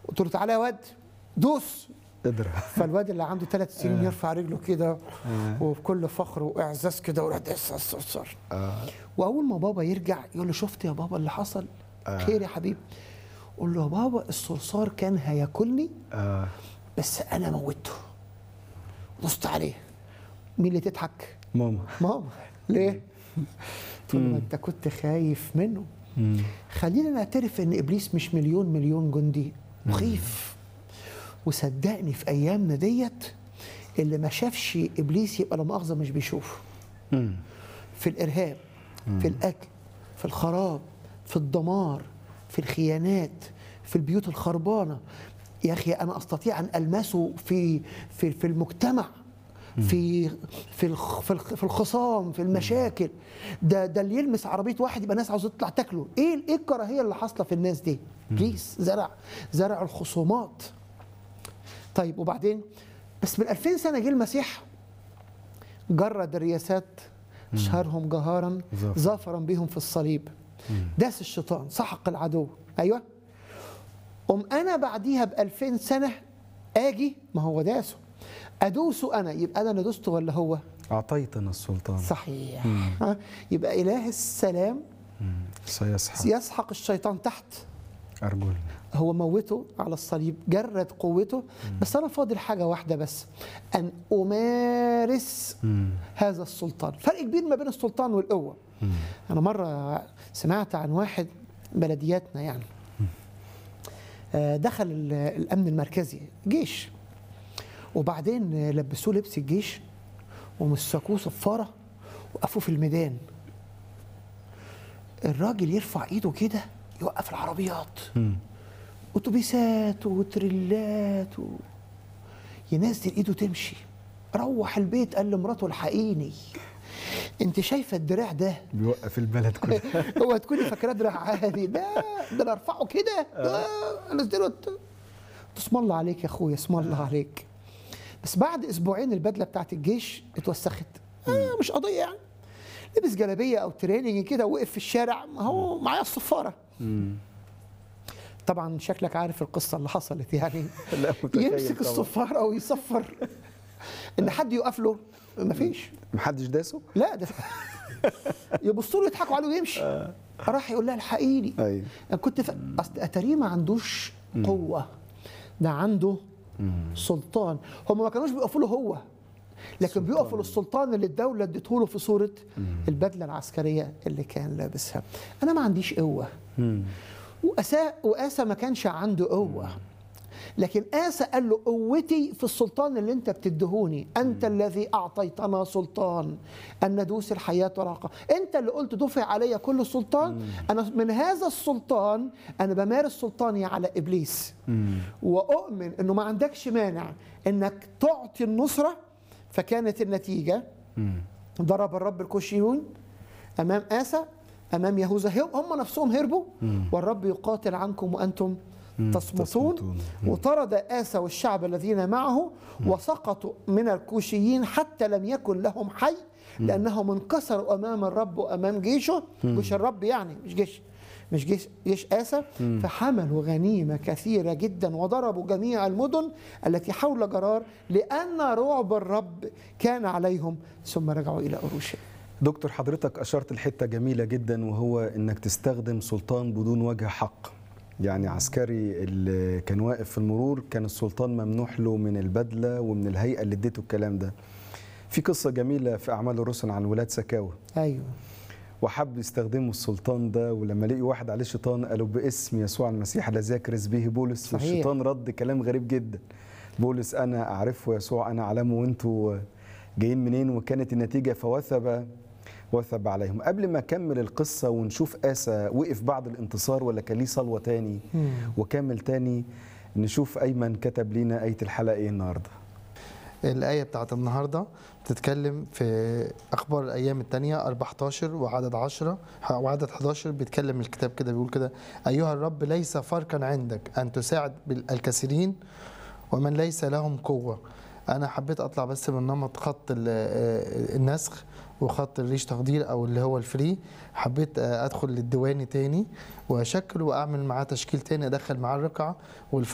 قلت له تعالى يا واد دوس اضرب فالواد اللي عنده ثلاث سنين يرفع رجله كده وبكل فخر واعزاز كده ويروح داس على الصرصار آه. واول ما بابا يرجع يقول له شفت يا بابا اللي حصل آه. خير يا حبيبي قول له يا بابا الصرصار كان هياكلني آه. بس انا موته دوست عليه مين اللي تضحك ماما ماما ليه تقول له ما انت كنت خايف منه مم. خلينا نعترف ان ابليس مش مليون مليون جندي مخيف وصدقني في ايامنا ديت اللي ما شافش ابليس يبقى لا مؤاخذه مش بيشوفه مم. في الارهاب في الاكل في الخراب في الدمار في الخيانات في البيوت الخربانه يا اخي انا استطيع ان المسه في في في المجتمع في في الخ- في الخ- في الخصام في المشاكل ده ده اللي يلمس عربيه واحد يبقى الناس عاوزه تطلع تاكله ايه ايه الكراهيه اللي حاصله في الناس دي بليز زرع زرع الخصومات طيب وبعدين بس من 2000 سنه جه المسيح جرد الرياسات اشهرهم جهارا ظافر. ظافرا بهم في الصليب داس الشيطان سحق العدو ايوه قم انا بعديها ب 2000 سنه اجي ما هو داسه ادوسه انا يبقى انا اللي دوسته ولا هو أعطيتنا السلطان صحيح ها؟ يبقى اله السلام مم. سيسحق يسحق الشيطان تحت أرجل هو موته على الصليب جرد قوته بس انا فاضل حاجه واحده بس ان امارس مم. هذا السلطان فرق كبير ما بين السلطان والقوه مم. انا مره سمعت عن واحد بلدياتنا يعني آه، دخل ال- الامن المركزي جيش وبعدين آه، لبسوه لبس الجيش ومسكوه صفاره وقفوه في الميدان الراجل يرفع ايده كده يوقف العربيات مم. اتوبيسات وتريلات و... ينزل ايده تمشي روح البيت قال لمراته الحقيني انت شايفه الدراع ده بيوقف البلد كلها هو تكوني فاكراه دراع عادي ده ده انا ارفعه كده ده انزله ت- اسم الله عليك يا اخويا اسم الله عليك بس بعد اسبوعين البدله بتاعت الجيش اتوسخت آه مش قضيه يعني لبس جلابيه او تريننج كده وقف في الشارع ما هو معايا الصفاره مم. طبعا شكلك عارف القصه اللي حصلت يعني لا متخيل يمسك طبعاً. الصفاره ويصفر ان حد يقف له مفيش محدش داسه؟ لا ده يبصوا له يضحكوا عليه ويمشي راح يقول لها الحقيني أيوه انا كنت ف... اصل اتاريه ما عندوش قوه ده عنده سلطان هم ما كانوش بيقفوا له هو لكن بيقفوا للسلطان اللي الدوله اديته له في صوره البدله العسكريه اللي كان لابسها انا ما عنديش قوه مم. وأسا وآسى ما كانش عنده قوة لكن آسى قال له قوتي في السلطان اللي انت بتدهوني انت الذي اعطيتنا سلطان ان ندوس الحياه والعقاب انت اللي قلت دفع علي كل السلطان انا من هذا السلطان انا بمارس سلطاني على ابليس مم. واؤمن انه ما عندكش مانع انك تعطي النصره فكانت النتيجه مم. ضرب الرب الكوشيون امام اسى امام يهوذا هرب- هم نفسهم هربوا والرب يقاتل عنكم وانتم تصمتون تصمتون. وطرد اسى والشعب الذين معه وسقطوا من الكوشيين حتى لم يكن لهم حي لانهم انكسروا امام الرب وامام جيشه جيش الرب يعني مش جيش مش جيش جيش اسى فحملوا غنيمه كثيره جدا وضربوا جميع المدن التي حول جرار لان رعب الرب كان عليهم ثم رجعوا الى اورشليم دكتور حضرتك أشرت لحتة جميلة جدا وهو إنك تستخدم سلطان بدون وجه حق يعني عسكري اللي كان واقف في المرور كان السلطان ممنوح له من البدلة ومن الهيئة اللي اديته الكلام ده في قصة جميلة في أعمال الرسل عن ولاد سكاوى ايوه وحب يستخدموا السلطان ده ولما لقي واحد عليه شيطان قالوا باسم يسوع المسيح الذي يكرز به بولس صحيح. والشيطان رد كلام غريب جدا بولس انا اعرفه يسوع انا اعلمه وانتوا جايين منين وكانت النتيجه فوثب وثب عليهم قبل ما اكمل القصه ونشوف اسى وقف بعد الانتصار ولا كان ليه صلوه تاني وكمل تاني نشوف ايمن كتب لينا ايه الحلقه ايه النهارده الآية بتاعت النهاردة بتتكلم في أخبار الأيام التانية 14 وعدد 10 وعدد 11 بيتكلم الكتاب كده بيقول كده أيها الرب ليس فرقا عندك أن تساعد الكثيرين ومن ليس لهم قوة أنا حبيت أطلع بس من نمط خط ال- آه، النسخ وخط الريش تقدير أو اللي هو الفري حبيت آه، أدخل للديواني تاني وأشكل وأعمل معاه تشكيل تاني أدخل معاه الرقعة والف